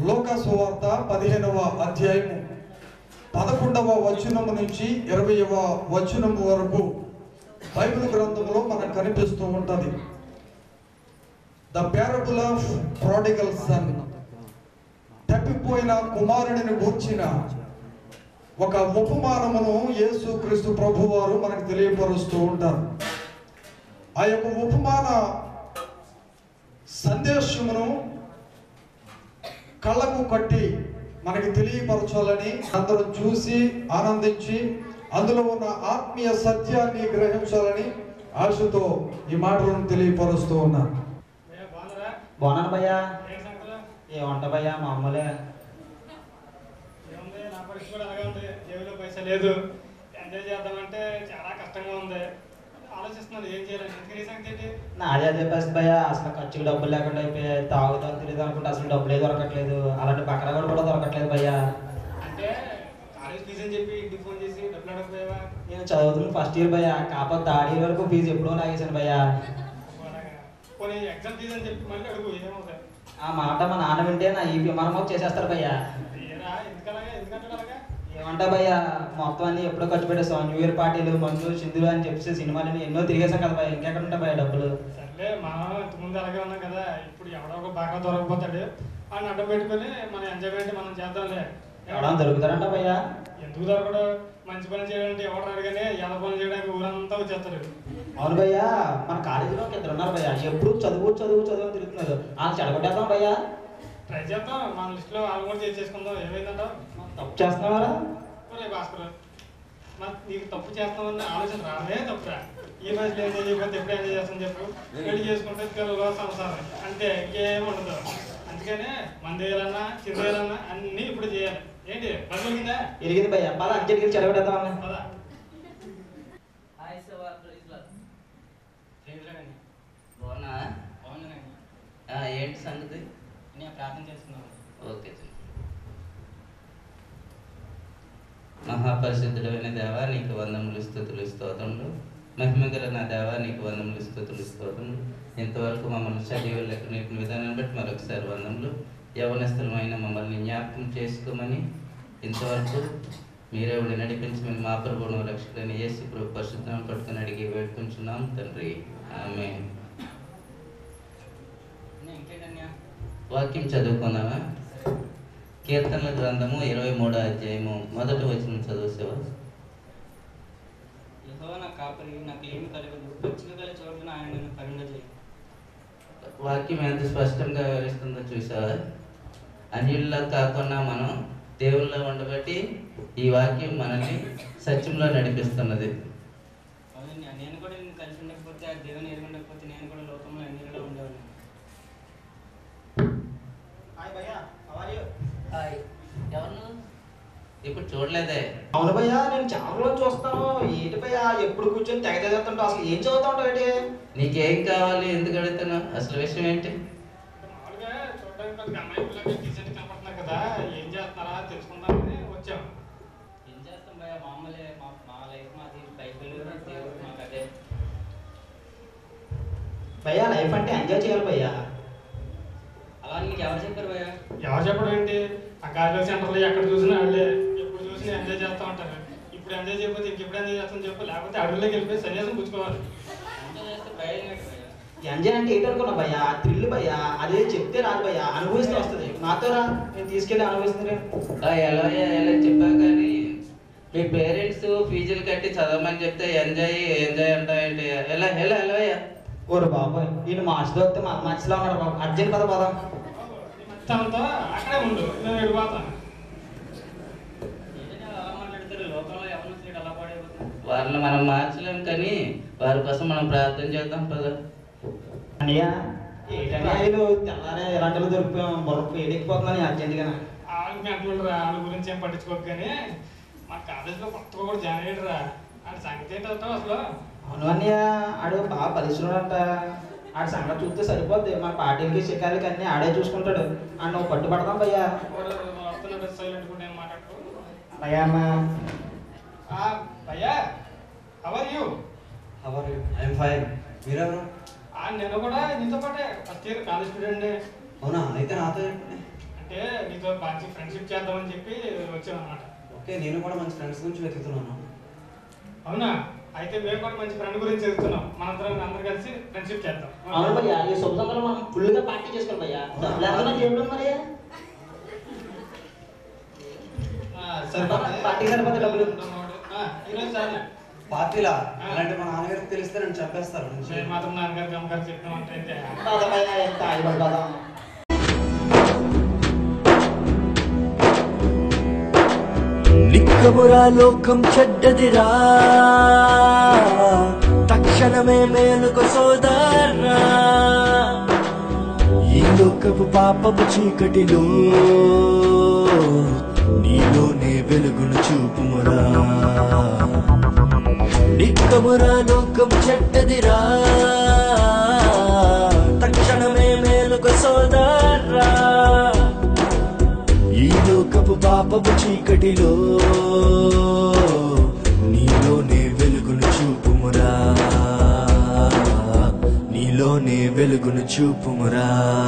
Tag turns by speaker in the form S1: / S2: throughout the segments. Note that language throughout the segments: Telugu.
S1: లోకసువార్త పదిహేనవ అధ్యాయము పదకొండవ వచనము నుంచి ఇరవయవ వచనము వరకు బైబిల్ గ్రంథంలో మనకు కనిపిస్తూ ఉంటది the parable of prodigal son తప్పిపోయిన కుమారుడిని గూర్చిన ఒక ఉపమానమును యేసు క్రీస్తు ప్రభువారు మనకు తెలియపరుస్తూ ఉంటారు ఆ యొక్క ఉపమాన సందేశమును కళ్ళకు కట్టి మనకి తెలియపరచాలని అందరం చూసి ఆనందించి అందులో ఉన్న ఆత్మీయ సత్యాన్ని గ్రహించాలని ఆశతో ఈ మాటలను తెలియపరుస్తూ ఉన్నాను
S2: ఏ బాగున్నారా?
S3: బాగున్నాను భయ్యా
S2: ఏం సంగతులు?
S3: ఏ వంట భయ్యా మామూలే
S2: ఏముంది? నా పరిస్థితి కూడా అలాగే ఉంది జేబులో పైసా లేదు ఎంజాయ్ చేద్దామంటే చాలా కష్టంగా ఉంది ఆలోచిస్తున్నాను ఏం చేయాలని ఎందుకు ఈ సంగతి ఏంటి
S3: నాదే అదే పరిస్థితి భయ్యా అసలు ఖర్చుకి డబ్బులు లేకుండా అయిపోయాయి తాగుతాం తెలియదు అనుకుంటే అసలు డబ్బులే దొరకట్లేదు అలాంటి బకరగాడు కూడా దొరకట్లేదు భయ్యా
S2: అంటే కాలేజ్ ఫీజు అని చెప్పి ఇంటికి ఫోన్ చేసి డబ్బులు అడగపోయావా
S3: నేను చదువుతున్న ఫస్ట్ ఇయర్ భయ్యా కాకపోతే థర్డ్ ఇయర్ వరకు ఫీజు ఎప్పుడో లాగేశాను భయ్యా
S2: అలాగా. పోనీ ఎగ్జామ్ ఫీజు అని చెప్పి మళ్ళీ అడుగు ఏమవుతాయి
S3: ఆ మాట మా నాన్న వింటే నా ఈ విమానం చేసేస్తారు భయ్యా
S2: ఏరా ఎందుకలాగా ఎందుకంటే అలాగా
S3: ఏమంటా భయ్యా మొత్తం అన్ని ఎప్పుడో ఖర్చు పెట్టేస్తాం న్యూ ఇయర్ పార్టీలు మందు సింధులు అని చెప్పేసి సినిమాలు ఎన్నో తిరిగేసాం కదా భయ్యా ఇంకెక్కడ ఉంటాయి భయ్యా డబ్బులు
S2: సర్లే మనం ఇంతకుముందు అలాగే ఉన్నాం కదా ఇప్పుడు ఎవడో ఒక బాగా దొరకపోతాడు అని అడ్డం పెట్టుకొని మన ఎంజాయ్మెంట్ మనం చేద్దాంలే
S3: ఎవడన్నా దొరుకుతారంట భయ్యా
S2: ఎందుకు దొరకడు మంచి పని చేయాలంటే ఎవరు రాడు కానీ ఎలా పని చేయడానికి ఊరంతా వచ్చేస్తారు
S3: అవును భయ్యా మన కాలేజీలో ఒక ఇద్దరు ఉన్నారు భయ్యా ఎప్పుడు చదువు చదువు చదువు అని తిరుగుతున్నారు వాళ్ళు చెడగొట్టేద్దాం భయ్యా
S2: ట్రై చేద్దాం మన లిస్ట్లో వాళ్ళు కూడా చేసేసుకుందాం ఏమైందంట
S3: తప్పు చేస్తున్నావారా
S2: ఒరే భాస్కర్ మరి నీకు తప్పు చేస్తామని ఆలోచన రావే తప్పురా ఈ వయసులో ఎంజాయ్ చేయకపోతే ఎప్పుడు ఎంజాయ్ చేస్తాను చెప్పు పెళ్లి చేసుకుంటే పిల్లలు సంసారం అంతే ఇంకేం ఉండదు అందుకనే మంది వేయాలన్నా చిన్న వేయాలన్నా అన్నీ ఇప్పుడు చేయాలి ఏంటి పని దొరికిందా
S3: ఎరిగింది భయ్యా పద అర్జెంట్కి చెడగొట్టేద్దాం అన్న
S2: పదా
S4: హాయ్ సార్ ప్రైజ్ లార్డ్.
S2: చేతులేనండి
S4: బాగున్నా
S2: బాగున్నానండి
S4: ఆ, ఏంటి సంగతి
S2: నేను ప్రార్థన చేస్తున్నాను
S4: ఓకే మహాపరిశుద్ధుడైన దేవా నీకు వందములు స్థుతులు స్తోత్రములు మహిమగల నా దేవా నీకు వందములు స్థుతులు స్తోత్రములు ఇంతవరకు మమ్మల్ని సజీవులు లెక్క నేర్పిన విధానం బట్టి మరొకసారి వందములు యవనస్థలమైన మమ్మల్ని జ్ఞాపకం చేసుకోమని ఇంతవరకు మీరే ఉండి నడిపించమని మా ప్రభువును రక్షకుడైన యేసు ప్రభు పరిశుద్ధం పట్టుకుని అడిగి వేడుకుంటున్నాం తండ్రి ఆమె
S2: ఇంకేంటన్యా
S4: వాక్యం చదువుకుందామా కీర్తనల గ్రంథము ఇరవై మూడో అధ్యాయము మొదటి వచనం చదువుసేవా
S5: యెహోవా నా కాపరి నాకు ఏమి కలగదు పచ్చిక గల చోట్ల ఆయన నన్ను కరుణజేయి
S4: వాక్యం ఎంత స్పష్టంగా వివరిస్తుందో చూసావా అన్యుల్లో కాకుండా మనం దేవుల్లో ఉండబట్టి ఈ వాక్యం మనల్ని సత్యంలో నడిపిస్తున్నది
S5: అవునండి నేను కూడా నేను కలిసి ఉండకపోతే ఆ దేవుని ఎరిగి ఉండకపోతే నేను కూడా లోకంలో అన్నిలో ఉండేవాడిని
S3: హాయ్ భయ్యా how are you?
S4: హాయ్ ఎవరు ఇప్పుడు చూడలేదే
S3: అవును భయ్యా నేను చాలా రోజులు చూస్తాను ఏంటి భయ్యా ఎప్పుడు కూర్చొని తెగ చదువుతుంటావు అసలు ఏం చదువుతా ఉంటావు ఏంటి
S4: నీకేం కావాలి ఎందుకు అడుగుతున్నావు అసలు విషయం ఏంటి
S2: మామూలుగా చూడడానికి కొద్దిగా అమ్మాయి పిల్లలకి డీసెంట్ కనపడుతున్నారు కదా ఏం చేస్తున్నారా తెలుసుకుందామని వచ్చాం
S5: ఏం చేస్తాం భయ మామూలే మా మా లైఫ్ మాది బైబిల్ దేవుడు మాకు అదే
S3: భయ్యా లైఫ్ అంటే ఎంజాయ్ చేయాలి భయ్యా
S5: అలా నీకు ఎవరు చెప్పారు భయ
S2: ఎవరు చెప్పడం ఏంటి ఆ గాలిలో సెంటర్లో ఎక్కడ చూసినా వాళ్ళే ఎప్పుడు చూసినా ఎంజాయ్ చేస్తూ ఉంటారు ఇప్పుడు ఎంజాయ్ చేయకపోతే ఇంకెప్పుడు ఎంజాయ్ చేస్తామని చెప్పు లేకపోతే అడవిలోకి వెళ్ళిపోయి సన్యాసం పుచ్చుకోవాలి
S5: ఎంజాయ్ చేస్తే ప్రయోజనం ఏంటి భయ
S3: ఎంజాయ్ అంటే ఏంటనుకున్నా భయ్యా థ్రిల్ భయ్యా అదే చెప్తే రాదు భయ్యా అనుభవిస్తే వస్తుంది నాతో రా నేను తీసుకెళ్ళి అనుభవిస్తుంది
S4: ఆ, ఎలా ఎలా చెప్పావు కానీ మీ పేరెంట్స్ ఫీజులు కట్టి చదవమని చెప్తే ఎంజాయ్ ఎంజాయ్ అంటావేంటి ఎలా ఎలా ఎలా
S3: ఓరు బాబోయ్ ఈయన మార్చి దొరికితే మా మనిషిలో ఉన్నాడు బాబు అర్జెంట్ పద పదం
S2: అంతా అక్కడే ఉండు నేను వెళ్ళిపోతాను
S5: ఏంటంటే అలా మాట్లాడతారు లోకంలో ఎవరు చూసి అలా పాడైపోతుంది
S4: వాళ్ళని మనం మార్చలేం కానీ వారి కోసం మనం ప్రార్థన చేద్దాం పద
S3: అన్నయ్య ఏంటన్నయ్య వీళ్ళు తెల్లారే ఎలాంటి దొరికిపోయాం బొరకు ఏడెక్కిపోతున్నాను అర్జెంట్గా
S2: వాళ్ళకి మెంటలు రా వాళ్ళ గురించి ఏం పట్టించుకోక కానీ మా కాలేజీలో కొత్తగా కూడా జాయిన్ అయ్యాడు రా అది సంగతి ఏంటో అసలు
S3: అవును అన్నయ్య ఆడు బాగా పరిశ్రమంట ఆడి సంగతి చూస్తే సరిపోద్ది మన పార్టీలకి షికార్లకి అన్ని ఆడే చూసుకుంటాడు ఆ నువ్వు పట్టుబడతాం భయ్యా
S2: వాడు వస్తున్నాడు సైలెంట్ కూడా ఏం మాట్లాడుకో
S3: అలాగే అన్న
S2: ఆ, భయ్యా అవర్ యూ
S6: అవర్ ఐఎమ్ ఫైన్ మీరెవరు
S2: నేను కూడా నీతో పాటే ఫస్ట్ ఇయర్ కాలేజ్ స్టూడెంట్
S6: అవునా అయితే నాతో ఏంటి?
S2: అంటే అంటే నీతో మంచి ఫ్రెండ్షిప్ చేద్దామని చెప్పి వచ్చాం అనమాట
S6: ఓకే నేను కూడా మంచి ఫ్రెండ్స్ గురించి వెతుకుతున్నాను
S2: అవునా అయితే మేము కూడా మంచి ఫ్రెండ్ గురించి చెప్తున్నాం మనందరం అందరం కలిసి ఫ్రెండ్షిప్ చేద్దాం
S3: అవును భయ్యా ఈ శుభ సందర్భంలో మనం ఫుల్గా పార్టీ చేసుకోవాలి భయ్యా డబ్బులు ఎంత జేబులో మరి
S2: ఆ, సరిపోతుంది.
S3: పార్టీ సరిపోతే డబ్బులు.
S2: ఆ, ఈరోజు చాలు
S6: పార్టీలా అలాంటి మా నాన్నగారికి తెలిస్తే నన్ను చంపేస్తారు
S2: నేను మాత్రం నాన్నగారికి అమ్మగారు చెప్పినామంటే అయితే
S3: కాదా భయ్యా ఎంత అయిపోతుందా
S7: నిక్కమురా లోకం చెడ్డదిరా తక్షణమే మేలుకు సోదరా ఈ లోకపు పాపపు చీకటిలో నీలోనే వెలుగును చూపుమురా నిక్కమురా లోకం చెడ్డదిరా తక్షణమే మేలుకు సోదరా ఈ లోకపు పాపపు చీకటిలో నీలోనే వెలుగును చూపుమురా నీలోనే వెలుగును చూపుమురా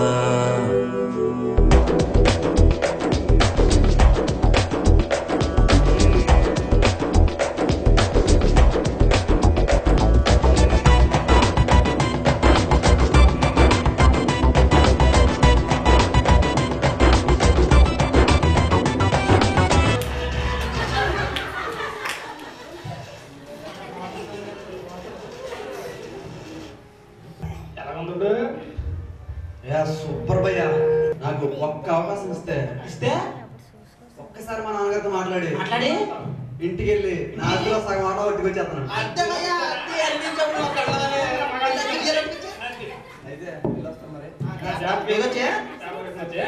S2: ఎలా ఉందో
S6: యా సూపర్ భయ్యా నాకు ఒక్క అవకాశం ఇస్తే
S3: ఇస్తే
S6: ఒక్కసారి మా నాన్నగారితో మాట్లాడి
S3: మాట్లాడి
S6: ఇంటికి వెళ్ళి నా ఆస్తిలో సగం ఆట పట్టుకొచ్చేస్తాను
S3: అంతే భయ్యా అంతే అనిపించప్పుడు ఒక కళ్ళనే. అంతే క్లియర్ అనిపించే.
S6: అయితే వెళ్ళొస్తాం మరి
S3: బేగొచ్చే?
S2: ఓకే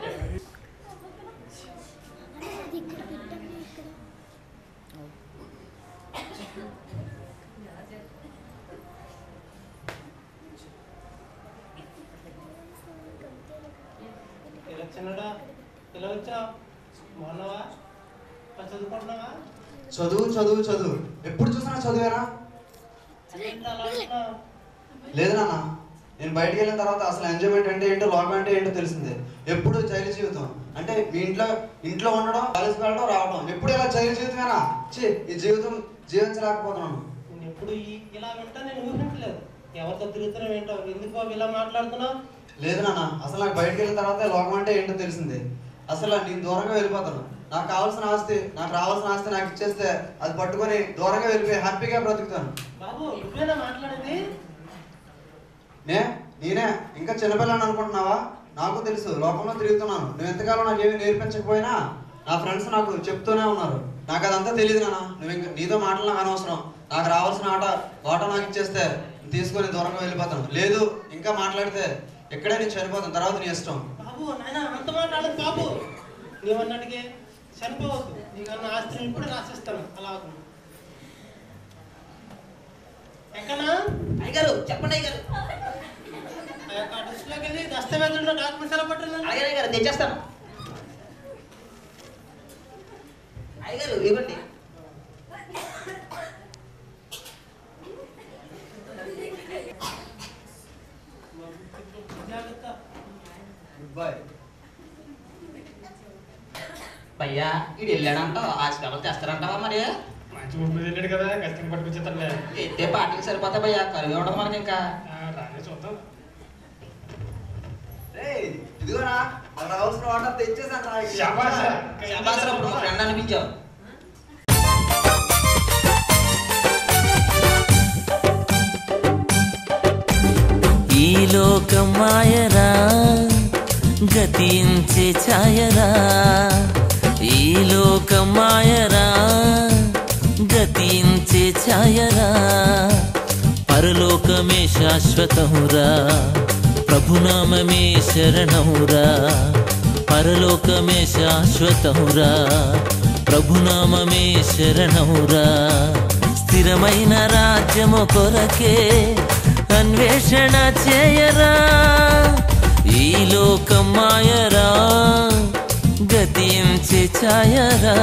S5: ఇలా చిన్నడా ఇలా వచ్చావు బాగున్నావా బాగా చదువుకుంటున్నావా
S6: చదువు చదువు చదువు ఎప్పుడు చూసినా చదివేనా
S5: అదేంటి అలా అంటున్నావు
S6: లేదు నాన్న నేను బయటికి వెళ్ళిన తర్వాత అసలు ఎంజాయ్మెంట్ అంటే ఏంటో లోకం అంటే ఏంటో తెలిసిందే ఎప్పుడు జైలు జీవితం అంటే మీ ఇంట్లో ఇంట్లో ఉండడం కాలేజ్కి వెళ్ళడం రావడం ఎప్పుడు ఇలా జైలు జీవితమేనా ఛీ ఈ జీవితం జీవించలేకపోతున్నాను
S5: నేను ఎప్పుడు ఈ- ఇలా వింటా నేను ఊహించలేదు ఎవరితో తిరుగుతున్నావు ఏంటో ఎందుకు బాబు ఇలా మాట్లాడుతున్నావు
S6: లేదు నాన్న అసలు నాకు బయటికి వెళ్ళిన తర్వాత లోకం అంటే ఏంటో తెలిసిందే అసలు నేను దూరంగా వెళ్ళిపోతాను నాకు కావాల్సిన ఆస్తి నాకు రావాల్సిన ఆస్తి నాకు ఇచ్చేస్తే అది పట్టుకొని దూరంగా వెళ్ళిపోయి హ్యాపీగా బ్రతుకుతాను
S5: బాబు నువ్వేనా మాట్లాడేది
S6: నే నేనే ఇంకా చిన్నపిల్లని అనుకుంటున్నావా నాకు తెలుసు లోకంలో తిరుగుతున్నాను నువ్వు ఎంతకాలం నాకు ఏమి నేర్పించకపోయినా నా ఫ్రెండ్స్ నాకు చెప్తూనే ఉన్నారు నాకు అదంతా తెలియదు నాన్న నువ్వు ఇంకా నీతో మాటలు నాకు అనవసరం నాకు రావాల్సిన ఆట ఆట నాకు ఇచ్చేస్తే తీసుకొని దూరంగా వెళ్ళిపోతాను లేదు ఇంకా మాట్లాడితే ఇక్కడే నేను చనిపోతాను తర్వాత నీ ఇష్టం
S5: బాబు నాయన అంత మాట్లాడదు బాబు నీవన్నట్టుగే చనిపోవద్దు నీకన్నా ఆస్తిని ఇప్పుడు రాసిస్తాను అలా అవుతుంది ఎక్కనా
S3: అయ్యగారు చెప్పండి అయ్యగారు
S5: ఆ యొక్క లిస్టులోకి వెళ్ళి దస్తావేజుల్లో డాక్యుమెంట్స్ ఎలా పట్టిందండి
S3: అలాగే అయ్యగారు తెచ్చేస్తాను అయ్యగారు ఇవ్వండి
S5: జాగ్రత్త
S6: గుడ్ బాయ్
S3: భయ్యా ఇడు వెళ్ళాడంట ఆస్తి ఎవరు తెస్తారంటావా మరి
S2: మంచి ఊపి వెళ్ళాడు కదా ఖచ్చితంగా పట్టుకొచ్చేస్తాడులే
S3: ఎత్తే పార్టీకి సరిపోతా భయ్యా కరువు ఉండదు మనకి ఇంకా
S2: ఆ, రానే చూద్దాం
S6: రేయ్, ఇదిగోరా నాకు రావాల్సిన ఆట తెచ్చేసాను రా.
S2: శాబాష్.
S3: శబాసరా ఇప్పుడు మా ఫ్రెండ్ అనిపించావు
S8: ఈ లోకం మాయరా గతించే ఛాయరా ఈ లోకం మాయరా గతించే ఛాయరా పరలోకమే శాశ్వతమురా ప్రభునామమే శరణమురా పరలోకమే శాశ్వతమురా ప్రభునామమే శరణమురా స్థిరమైన రాజ్యము కొరకే అన్వేషణ చేయరా ఈ లోకం మాయరా గతించే ఛాయరా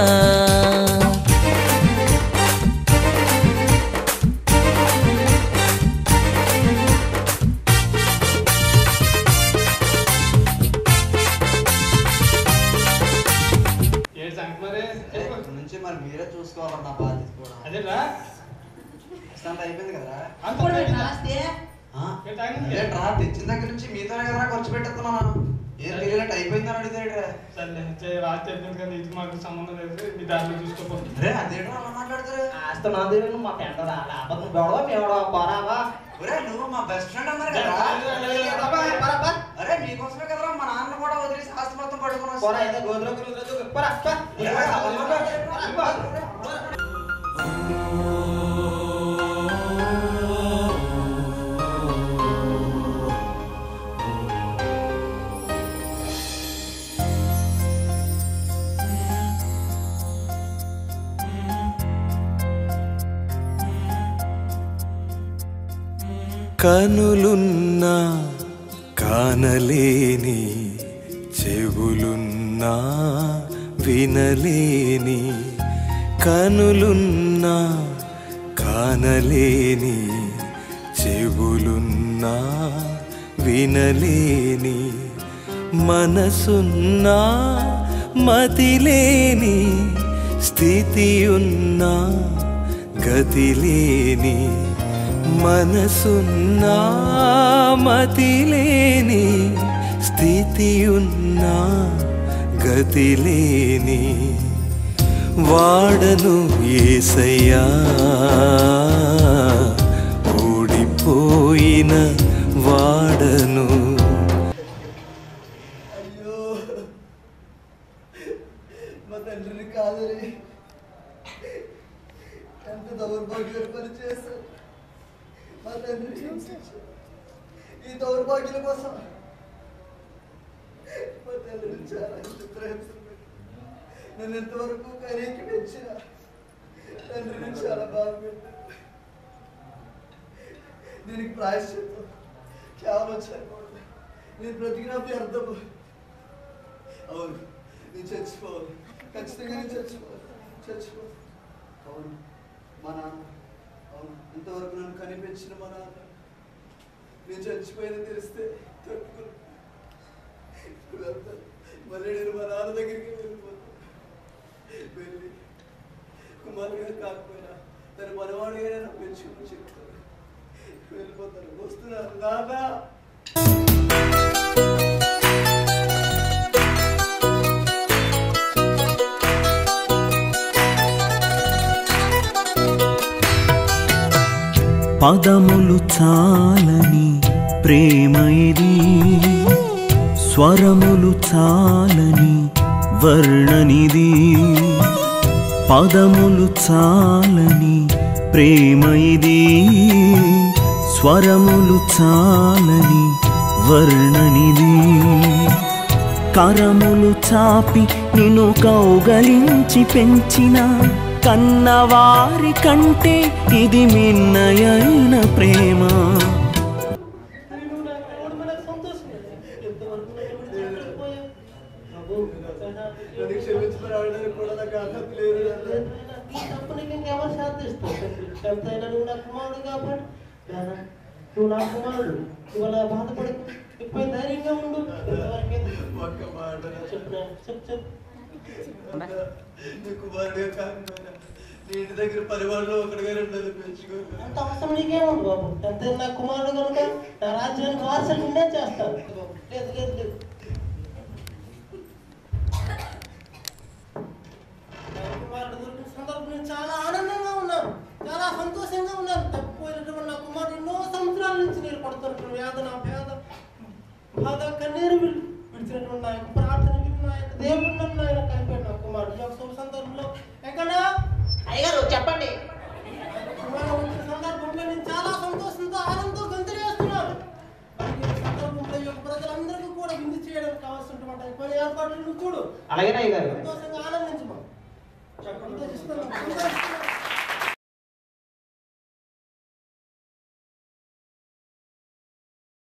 S6: చూసుకోవాలన్న బాధ్యత కూడా
S2: అదేరా
S6: అంత అయిపోయింది కదరా
S2: అంత
S6: ఆ?
S2: ఏ టైం ఉంది?
S6: ఏంట్రా తెచ్చిన దగ్గర నుంచి మీతోనే కదరా ఖర్చు పెట్టేస్తున్నాను ఏం తెలియనట్టు అయిపోయిందని అడిగితే
S2: సర్లే చే రాత్రి చెప్పింది కానీ ఇది మాకు సంబంధం లేదు మీ దాంట్లో చూసుకోకపోతే
S6: అరే అదేంట్రా అలా మాట్లాడతారు
S3: ఆస్తి నాది నువ్వు మా ఫ్రెండ్ రా లేకపోతే నువ్వు ఎవడో మేవడో పోరావా
S6: ఒరే నువ్వు మా బెస్ట్ ఫ్రెండ్ అన్నారు కదరా అరే మీకోసమే కదరా మా నాన్న కూడా వదిలేసి ఆస్తి మొత్తం పడుకుని
S3: పోరా ఏదో గోధులో గోధులో పోరా పా.
S9: కనులున్నా కానలేని చెవులున్నా వినలేని కనులున్నా కానలేని చెవులున్నా వినలేని మనసున్నా మతిలేని స్థితి ఉన్నా గతిలేని మనసున్నా మతిలేని స్థితి ఉన్నా గతిలేని వాడను ఏసయ్యా ఓడిపోయిన వాడను
S10: అయ్యో మా తండ్రిని కాదని ఎంత దౌర్భాగ్య పని చేశారు మా తండ్రిని హింసించారు. ఈ దౌర్భాగ్యుల కోసం మా తండ్రిని చాలా చిత్రహింసలు పెట్టి నన్ను ఎంతవరకు కనీకి పెంచిన తండ్రిని చాలా బాధ పెట్టారు దీనికి ప్రాయశ్చిత్తం కేవలం చనిపోవడం నేను బ్రతికిన వ్యర్థము అవును నేను చచ్చిపోవాలి ఖచ్చితంగా నేను చచ్చిపోవాలి చచ్చిపోవాలి అవును మా నాన్న అవును ఇంతవరకు నన్ను కనిపించిన మా నాన్న నేను చచ్చిపోయిన తెలిస్తే తట్టుకుని వెళ్తాను మళ్ళీ నేను మా నాన్న దగ్గరికి వెళ్ళిపోతాను వెళ్ళి కుమారుడిగా కాకపోయినా తన మనవాడిగా నన్ను పెంచుకుని చెప్తాను వెళ్ళిపోతాను వస్తున్నాను నాన్న
S7: పదములు చాలని ప్రేమ ఇది స్వరములు చాలని వర్ణనిది పదములు చాలని ప్రేమ ఇది స్వరములు చాలని వర్ణనిది కరములు చాపి నిన్ను కౌగలించి పెంచిన కన్నవారి కంటే ఇది మిన్నయైన ప్రేమ
S10: నన్ను క్షమించమని అడగడానికి కూడా నాకు అర్హత లేదు
S5: ఎవరు శాంతిస్తారు ఎంతైనా నువ్వు నా కుమారుడు కాబట్టి నాన్న, నువ్వు నా కుమారుడు నువ్వు అలా బాధపడకు ఇప్పుడు ధైర్యంగా ఉండు
S10: ఒక్క మాట
S5: చెప్పు నాన్న, చెప్పు చెప్పు
S10: నీ కుమారుడిగా కాకపోయినా నీ ఇంటి దగ్గర పరివారంలో ఒకటిగా రెండోది పెంచుకోరు
S5: అంత అవసరం నీకేముంది బాబు ఎంత నా కుమారుడు కనుక నా రాజ్యానికి వారసులు నిన్నే చేస్తాను లేదు లేదు లేదు నా కుమారుడు దొరికిన సందర్భం నేను చాలా ఆనందంగా ఉన్నాను చాలా సంతోషంగా ఉన్నాను తప్పిపోయినటువంటి నా కుమారుడు ఎన్నో సంవత్సరాల నుంచి నేను పడుతున్నటువంటి వేదన పేద బాధ కన్నీరు విడి- విడిచినటువంటి నా యొక్క ప్రార్థన విని నా యొక్క దేవుడు నన్ను ఆయన కలిపాడు నా కుమారుడు ఈ యొక్క శుభ సందర్భంలో ఎక్కడ
S3: అయ్యగారు చెప్పండి
S5: కుమారుడు వచ్చిన సందర్భంలో నేను చాలా సంతోషంతో ఆనందంతో గంతులు వేస్తున్నాను మరి ఈ సందర్భంలో ఈ యొక్క ప్రజలందరికీ కూడా విందు చేయడానికి కావాల్సినటువంటి పని ఏర్పాట్లు నువ్వు చూడు
S3: అలాగే అయ్యగారు
S5: సంతోషంగా ఆనందించమా సంతోషిస్తున్నాను సంతోషిస్తున్నాను